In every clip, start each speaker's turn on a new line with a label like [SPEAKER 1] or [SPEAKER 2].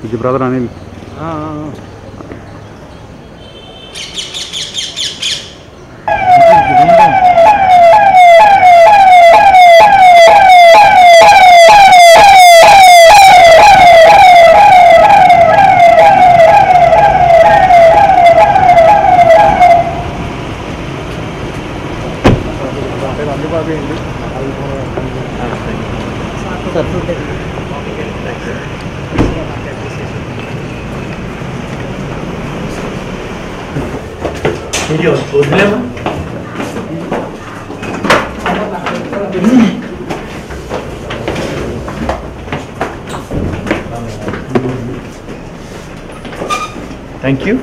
[SPEAKER 1] ఇది బ్రదర్ అనిల్
[SPEAKER 2] వదిలేమా thank you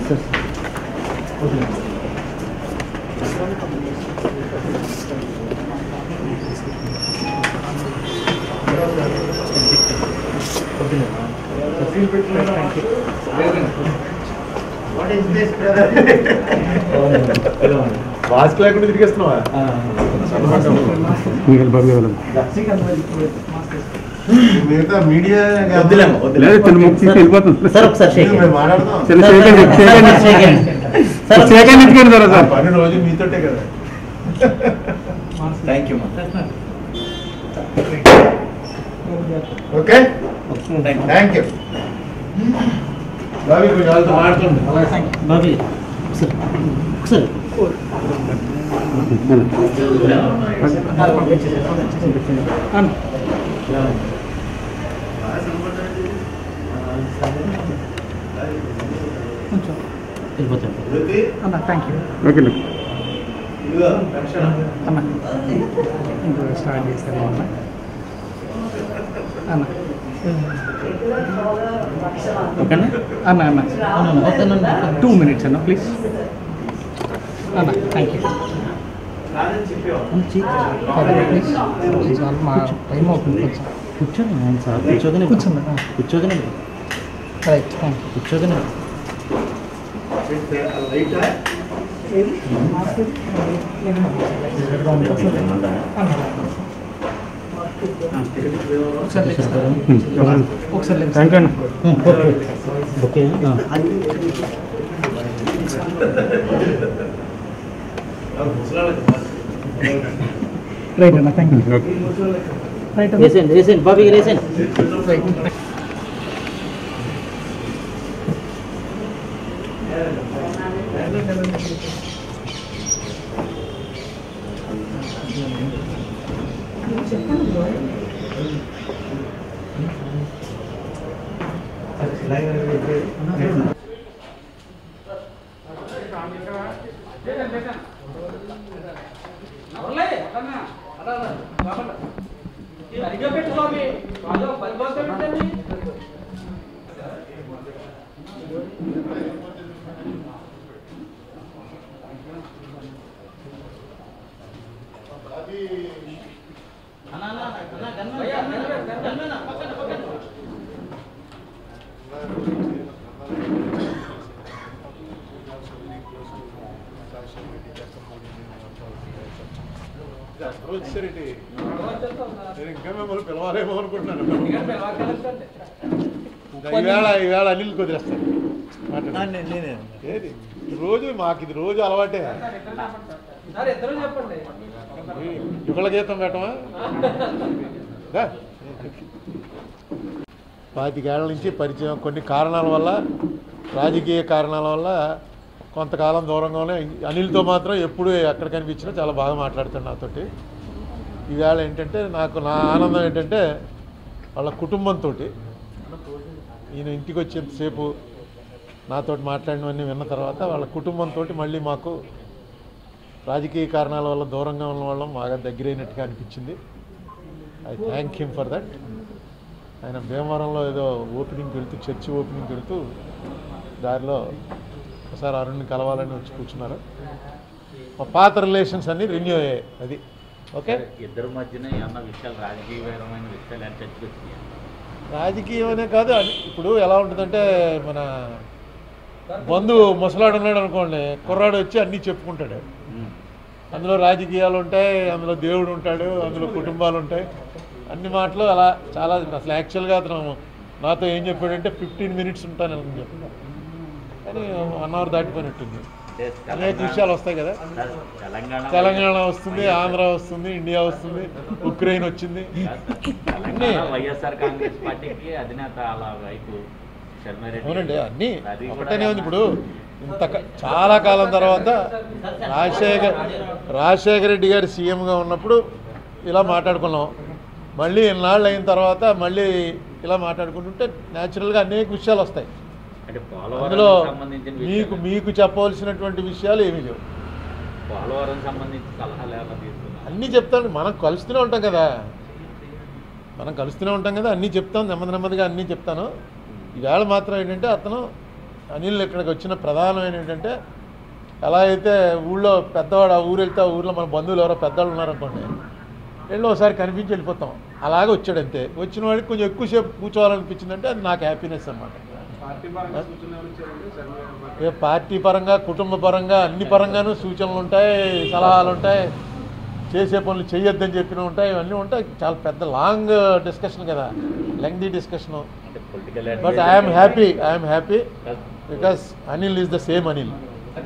[SPEAKER 3] mask లేకుండా తిరిగేస్తున్నావా
[SPEAKER 1] మిగిలిన బాబు వెళ్ళదు
[SPEAKER 3] మిగతా మీడియా
[SPEAKER 2] వద్దులేమా వద్దులే
[SPEAKER 1] లేదు చిన్న ముక్కు తీసి వెళ్ళిపోతుంది
[SPEAKER 2] సార్ ఒకసారి షేక్
[SPEAKER 3] మేము మాట్లాడదాం
[SPEAKER 1] చిన్న సేకండ్ సేకండ్ సేకండ్ ఇచ్చుకోండి సార్
[SPEAKER 3] ఆ
[SPEAKER 1] సార్
[SPEAKER 3] పని రోజు మీతోటే కదా
[SPEAKER 2] thank you
[SPEAKER 3] okay thank you Bobby కొంచెం వాళ్ళతో మాట్లాడండి
[SPEAKER 2] బాబీ ఒకసారి ఒకసారి వెళ్ళిపోతాను
[SPEAKER 4] అన్న థ్యాంక్ యూ
[SPEAKER 1] ఓకే
[SPEAKER 4] అన్న ఇంకో స్టార్ట్ చేస్తాను అన్న అన్న
[SPEAKER 2] ఓకేనా
[SPEAKER 4] అన్న అన్న
[SPEAKER 2] ఓకేనండి
[SPEAKER 4] టూ మినిట్స్ అన్న ప్లీజ్ అన్న థ్యాంక్ యూ ప్లీజ్ మా టైం అవుతుంది కొంచెం
[SPEAKER 2] కూర్చోండి ఆయన సార్ కూర్చోగానే
[SPEAKER 4] కూర్చోండి
[SPEAKER 2] కూర్చోగానే
[SPEAKER 4] రైట్ థ్యాంక్ యూ
[SPEAKER 2] కూర్చోగానే
[SPEAKER 4] ఒకసారి ఒకసారి
[SPEAKER 1] థ్యాంక్ యూ అండి
[SPEAKER 2] ఓకే
[SPEAKER 4] రైట్ అన్న థ్యాంక్ యూ
[SPEAKER 1] ఓకే
[SPEAKER 4] రైట్ అన్న
[SPEAKER 2] వేసేయండి వేసేయండి బాబీ గారు వేసేయండి
[SPEAKER 4] రైట్
[SPEAKER 3] వచ్చారండి నేను ఇంకా మిమ్మల్ని పిలవాలేమో అనుకుంటున్నాను ఈవేళ ఈవేళ అనిల్ కుదిరేస్తాను మాట్లాడండి. ఏది రోజు మాకు ఇది రోజు అలవాటే ఈ యుగళ గీతం పెట్టమా రా. పాతికేళ్ల నుంచి పరిచయం కొన్ని కారణాల వల్ల రాజకీయ కారణాల వల్ల కొంతకాలం దూరంగానే అనిల్తో మాత్రం ఎప్పుడు ఎక్కడ కనిపించినా చాలా బాగా మాట్లాడుతాడు నాతోటి ఈవేళ ఏంటంటే నాకు నా ఆనందం ఏంటంటే వాళ్ళ కుటుంబంతో ఈయన ఇంటికి వచ్చేంతసేపు నాతో మాట్లాడినవన్నీ విన్న తర్వాత వాళ్ళ కుటుంబంతో మళ్ళీ మాకు రాజకీయ కారణాల వల్ల దూరంగా ఉన్న వాళ్ళం బాగా దగ్గరైనట్టుగా అనిపించింది I thank him for that ఆయన భీమవరంలో ఏదో ఓపెనింగ్కి వెళ్తూ చర్చి ఓపెనింగ్కి వెళ్తూ దారిలో ఒకసారి అరుణ్ని కలవాలని వచ్చి కూర్చున్నారు మా పాత రిలేషన్స్ అన్నీ రెన్యూ అయ్యాయి అది ఓకే
[SPEAKER 5] ఇద్దరి మధ్యన ఏమన్నా విషయాలు రాజకీయపరమైన విషయాలు ఎంత చర్చకొచ్చినాయి
[SPEAKER 3] రాజకీయం అనే కాదు అని ఇప్పుడు ఎలా ఉంటుందంటే మన బంధువు ముసలాడు ఉన్నాడు అనుకోండి కుర్రాడు వచ్చి అన్నీ చెప్పుకుంటాడు అందులో రాజకీయాలు ఉంటాయి అందులో దేవుడు ఉంటాడు అందులో కుటుంబాలు ఉంటాయి అన్ని మాటలు అలా చాలా అసలు యాక్చువల్గా అతను నాతో ఏం చెప్పాడంటే ఫిఫ్టీన్ మినిట్స్ ఉంటానని చెప్పి కానీ వన్ అవర్ దాటిపోయినట్టుంది
[SPEAKER 5] అంటే
[SPEAKER 3] అనేక విషయాలు వస్తాయి కదా
[SPEAKER 5] సార్, తెలంగాణ
[SPEAKER 3] తెలంగాణ వస్తుంది ఆంధ్ర వస్తుంది ఇండియా వస్తుంది ఉక్రెయిన్ వచ్చింది
[SPEAKER 5] తెలంగాణ వైఎస్ఆర్ కాంగ్రెస్ పార్టీకి అధినేత అలా వైపు శర్మారెడ్డి
[SPEAKER 3] అవునండి అన్నీ
[SPEAKER 5] అది కూడా
[SPEAKER 3] ఒకటనే ఉంది ఇప్పుడు ఇంత క- చాలా కాలం తర్వాత రాజశేఖర్ రాజశేఖర రెడ్డి గారు సీఎంగా ఉన్నప్పుడు ఇలా మాట్లాడుకున్నాం మళ్ళీ ఇన్నాళ్ళు అయిన తర్వాత మళ్ళీ ఇలా మాట్లాడుకుంటుంటే న్యాచురల్గా అనేక విషయాలు వస్తాయి
[SPEAKER 5] అంటే
[SPEAKER 3] అందులో
[SPEAKER 5] పోలవరం సంబంధించిన
[SPEAKER 3] మీకు
[SPEAKER 5] విషయాలు
[SPEAKER 3] మీకు చెప్పవలసినటువంటి విషయాలు ఏమీ లేవు
[SPEAKER 5] పోలవరం సంబంధించి సలహాలు ఏమైనా తీసుకున్నారు
[SPEAKER 3] అన్నీ చెప్తాను మనం కలుస్తూనే ఉంటాం కదా మనం కలుస్తూనే ఉంటాం కదా అన్నీ చెప్తాను నెమ్మది నెమ్మదిగా అన్నీ చెప్తాను ఈవేళ మాత్రం ఏంటంటే అతను అనిల్ ఇక్కడికి వచ్చిన ప్రధానమైన ఏంటంటే ఎలా అయితే ఊళ్ళో పెద్దవాడు ఆ ఊరు వెళ్తే ఆ ఊర్లో మన బంధువులు ఎవరో పెద్దవాళ్ళు ఉన్నారనుకోండి వెళ్ళి ఒకసారి కనిపించి వెళ్ళిపోతాం అలాగే వచ్చాడు అంతే వచ్చిన వాడికి కొంచెం ఎక్కువసేపు కూర్చోవాలనిపించిందంటే అది నాకు హ్యాపీనెస్ అన్నమాట ఏ పార్టీ పరంగా కుటుంబ పరంగా అన్ని పరంగానూ సూచనలు ఉంటాయి సలహాలు ఉంటాయి చేసే పనులు చేయొద్దని చెప్పిన ఉంటాయి ఇవన్నీ ఉంటాయి చాలా పెద్ద లాంగ్ డిస్కషన్ కదా లెంగ్దీ డిస్కషన్
[SPEAKER 5] అంటే political
[SPEAKER 3] but I'm happy I'm happy because Anil is the same Anil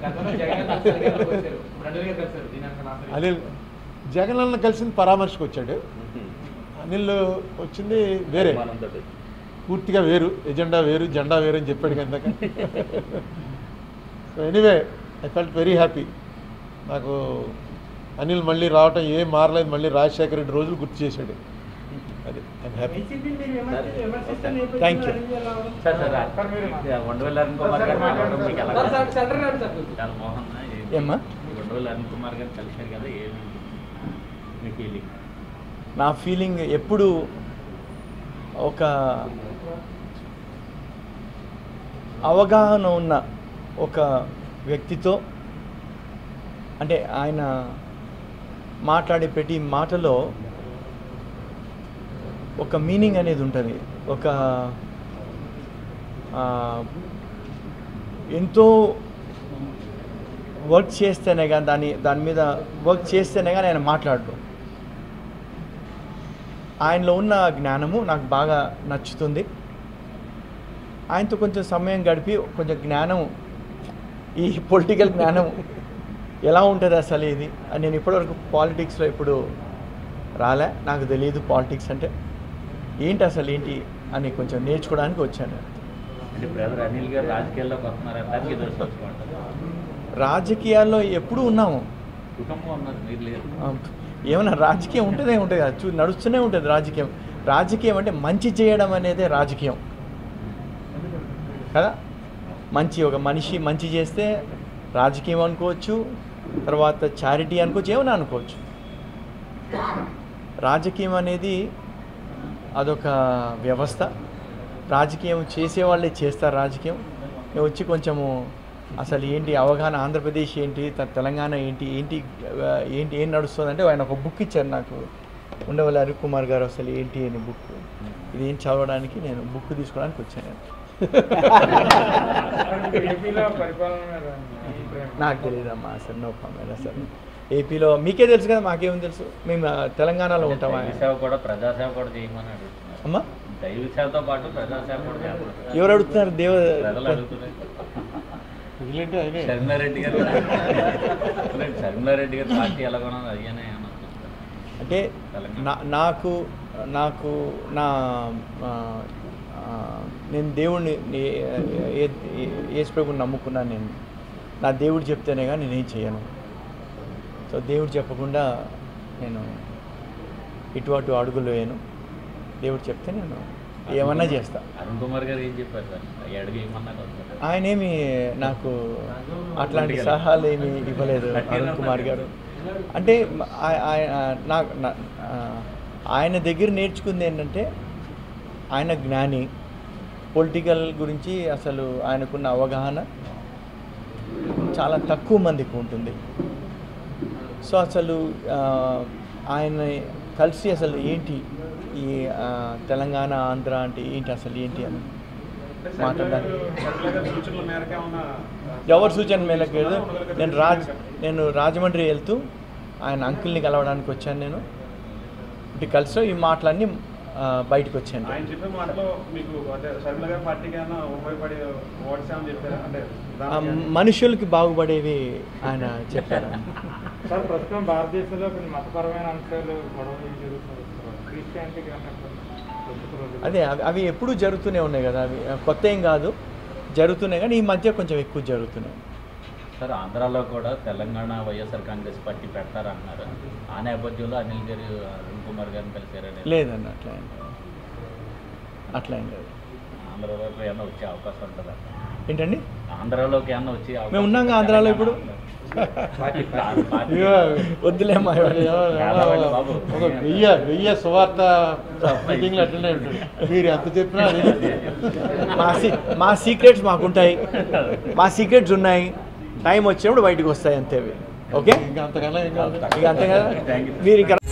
[SPEAKER 3] Anil Jagan అన్న కలిసింది పరామర్శకు వచ్చాడు అనిల్ వచ్చింది వేరే పూర్తిగా వేరు ఎజెండా వేరు జెండా వేరు అని చెప్పాడు కనుక so anyway I felt very happy నాకు అనిల్ మళ్ళీ రావటం ఏం మారలేదు మళ్ళీ రాజశేఖర రెడ్డి రోజులు గుర్తు చేశాడు అది I'm happy thank you
[SPEAKER 5] sir sir Undavalli Arun Kumar గారు కలవడం మీకు ఎలా చాలా మోహన్
[SPEAKER 4] ఏమ్మా
[SPEAKER 5] ఉండవల్లి అరుణ్ కుమార్ గారు కలిశారు కదా ఏమి మీ ఫీలింగ్
[SPEAKER 4] నా ఫీలింగ్ ఎప్పుడు ఒక అవగాహన ఉన్న ఒక వ్యక్తితో అంటే ఆయన మాట్లాడే ప్రతి మాటలో ఒక మీనింగ్ అనేది ఉంటుంది ఒక ఆ, ఎంతో వర్క్ చేస్తేనే కానీ దాని దాని మీద వర్క్ చేస్తేనే కానీ ఆయన మాట్లాడరు ఆయనలో ఉన్న జ్ఞానము నాకు బాగా నచ్చుతుంది ఆయనతో కొంచెం సమయం గడిపి కొంచెం జ్ఞానం ఈ పొలిటికల్ జ్ఞానం ఎలా ఉంటుంది అసలు ఇది అని నేను ఇప్పటివరకు పాలిటిక్స్లో ఇప్పుడు రాలే నాకు తెలియదు పాలిటిక్స్ అంటే ఏంటి అసలు ఏంటి అని కొంచెం నేర్చుకోవడానికి వచ్చాను
[SPEAKER 5] అంటే బ్రదర్ అనిల్ గారు రాజకీయాల్లోకి వస్తున్నారంటే దానికి ఎదురు చూసుకుంటారు
[SPEAKER 4] రాజకీయాల్లో ఎప్పుడూ ఉన్నాము
[SPEAKER 5] కుటుంబం ఉన్నారు మీరు లేరు
[SPEAKER 4] ఆ, ఏమన్నా రాజకీయం ఉంటుందే ఉంటుంది కదా చూ నడుస్తూనే ఉంటుంది రాజకీయం రాజకీయం అంటే మంచి చేయడం అనేదే రాజకీయం కదా మంచి ఒక మనిషి మంచి చేస్తే రాజకీయం అనుకోవచ్చు తర్వాత చారిటీ అనుకోవచ్చు ఏమైనా అనుకోవచ్చు రాజకీయం అనేది అదొక వ్యవస్థ రాజకీయం చేసేవాళ్ళే చేస్తారు రాజకీయం నేను వచ్చి కొంచెము అసలు ఏంటి అవగాహన ఆంధ్రప్రదేశ్ ఏంటి త- తెలంగాణ ఏంటి ఏంటి ఆ, ఏంటి ఏం నడుస్తుంది అంటే ఆయన ఒక బుక్ ఇచ్చారు నాకు ఉండవల్లి అరుణ్ కుమార్ గారు అసలు ఏంటి అని బుక్ ఇది ఏం చదవడానికి నేను బుక్ తీసుకోవడానికి వచ్చాను
[SPEAKER 6] ఏపీలో పరిపాలన మీద మీ అభిప్రాయం
[SPEAKER 4] నాకు తెలియదమ్మా అసలు నో కామెంట్ అసలు ఏపీలో మీకే తెలుసు కదా మాకేం తెలుసు మేము ఆ, తెలంగాణలో ఉంటామా
[SPEAKER 5] దైవ సేవ కూడా ప్రజాసేవ కూడా చేయమని అడుగుతున్నారు
[SPEAKER 4] అమ్మా
[SPEAKER 5] దైవ సేవతో పాటు ప్రజాసేవ కూడా చేయాలి
[SPEAKER 4] ఎవరు అడుగుతున్నారు దేవ
[SPEAKER 5] ప్రజలు అడుగుతున్నారు
[SPEAKER 3] మిగిలింటే ఆయనే
[SPEAKER 5] శర్మిలారెడ్డి గారు శర్మిలారెడ్డి గారి పార్టీ ఎలాగోనో అయ్యానే అని అనుకుంటున్నారు.
[SPEAKER 4] అంటే నా నాకు నాకు నా ఆ, ఆ, నేను దేవుడిని యేసు ప్రభుని నమ్ముకున్నాను నేను నా దేవుడు చెప్తేనే కానీ నేనేం చేయను సో దేవుడు చెప్పకుండా నేను ఇటు అటు అడుగులు వేయను దేవుడు చెప్తే నేను ఏమన్నా చేస్తా
[SPEAKER 5] అరుణ్ కుమార్ గారు ఏం చెప్పారు సార్ ఈ అడుగు ఏమన్నా వస్తారు
[SPEAKER 4] ఆయన ఏమి నాకు అట్లాంటి సలహాలు ఏమి ఇవ్వలేదు అరుణ్ కుమార్ గారు అంటే ఆ- ఆయ- నా- నా- ఆ, ఆయన దగ్గర నేర్చుకుంది ఏంటంటే ఆయన జ్ఞాని పొలిటికల్ గురించి అసలు ఆయనకున్న అవగాహన చాలా తక్కువ మందికి ఉంటుంది సో అసలు ఆ, ఆయన కలిసి అసలు ఏంటి ఈ ఆ, తెలంగాణ ఆంధ్ర అంటే ఏంటి అసలు ఏంటి అని మాట్లాడడానికి
[SPEAKER 6] సూచనల మేరకు ఏమన్నా
[SPEAKER 4] ఎవరి సూచన మేరకు లేదు. నేను రాజ్ నేను రాజమండ్రి వెళ్తూ ఆయన అంకుల్ని కలవడానికి వచ్చాను నేను ఇటు కలిసి ఈ మాటలన్నీ ఆ, బయటకు వచ్చాను
[SPEAKER 6] ఆయన చెప్పే మాటలో మీకు అంటే షర్మిల గారి పార్టీకి ఏమైనా ఉపయోగపడే ఓట్స్ ఏమని చెప్పారా అంటే
[SPEAKER 4] ఆ,
[SPEAKER 6] దానికి-
[SPEAKER 4] మనుషులకి బాగుపడేవి ఆయన చెప్పారు
[SPEAKER 6] సార్ ప్రస్తుతం భారతదేశంలో కొన్ని మతపరమైన అంశాలు గొడవలు జరుగుతున్నాయి క్రిస్టియానిటీకి ఏమన్నా ప్రస్తుత రోజుల్లో?
[SPEAKER 4] అదే అవి అవి ఎప్పుడూ జరుగుతూనే ఉన్నాయి కదా అవి ఆ, కొత్త ఏం కాదు జరుగుతున్నాయి కానీ ఈ మధ్య కొంచెం ఎక్కువ జరుగుతున్నాయి
[SPEAKER 5] సార్ ఆంధ్రాలో కూడా తెలంగాణ వైఎస్ఆర్ కాంగ్రెస్ పార్టీ పెడతారంటున్నారు ఆ నేపథ్యంలో అనిల్ గారు అరుణ్ కుమార్ గారిని కలిశారని
[SPEAKER 4] లేదన్న అట్లా ఏం లేదు. అట్లా ఏం లేదు
[SPEAKER 5] ఆంధ్రాలోకి ఏమైనా వచ్చే అవకాశం ఉంటుందా
[SPEAKER 4] ఏంటండి
[SPEAKER 5] ఆంధ్రాలోకి ఏమైనా వచ్చే అవకాశం
[SPEAKER 4] మేము ఉన్నాంగా ఆంధ్రాలో ఇప్పుడు.
[SPEAKER 5] పార్టీ పార్టీ
[SPEAKER 4] వద్దులేమ్మా
[SPEAKER 5] బాబు.
[SPEAKER 3] ఒక వెయ్యి వెయ్యి సువార్త మీటింగ్లు అటెండ్ అయి ఉంటాడు మీరు ఎంత చెప్పినా అది
[SPEAKER 4] మా సీ మా సీక్రెట్స్ మాకుంటాయి మా సీక్రెట్స్ ఉన్నాయి టైం వచ్చినప్పుడు బయటకు వస్తాయి అంతే అవి. ఓకే
[SPEAKER 3] ఇంకా అంతకన్నా ఏం కాదు
[SPEAKER 4] ఇక అంతే కదా
[SPEAKER 5] Thank you.
[SPEAKER 4] మీరు ఇంకా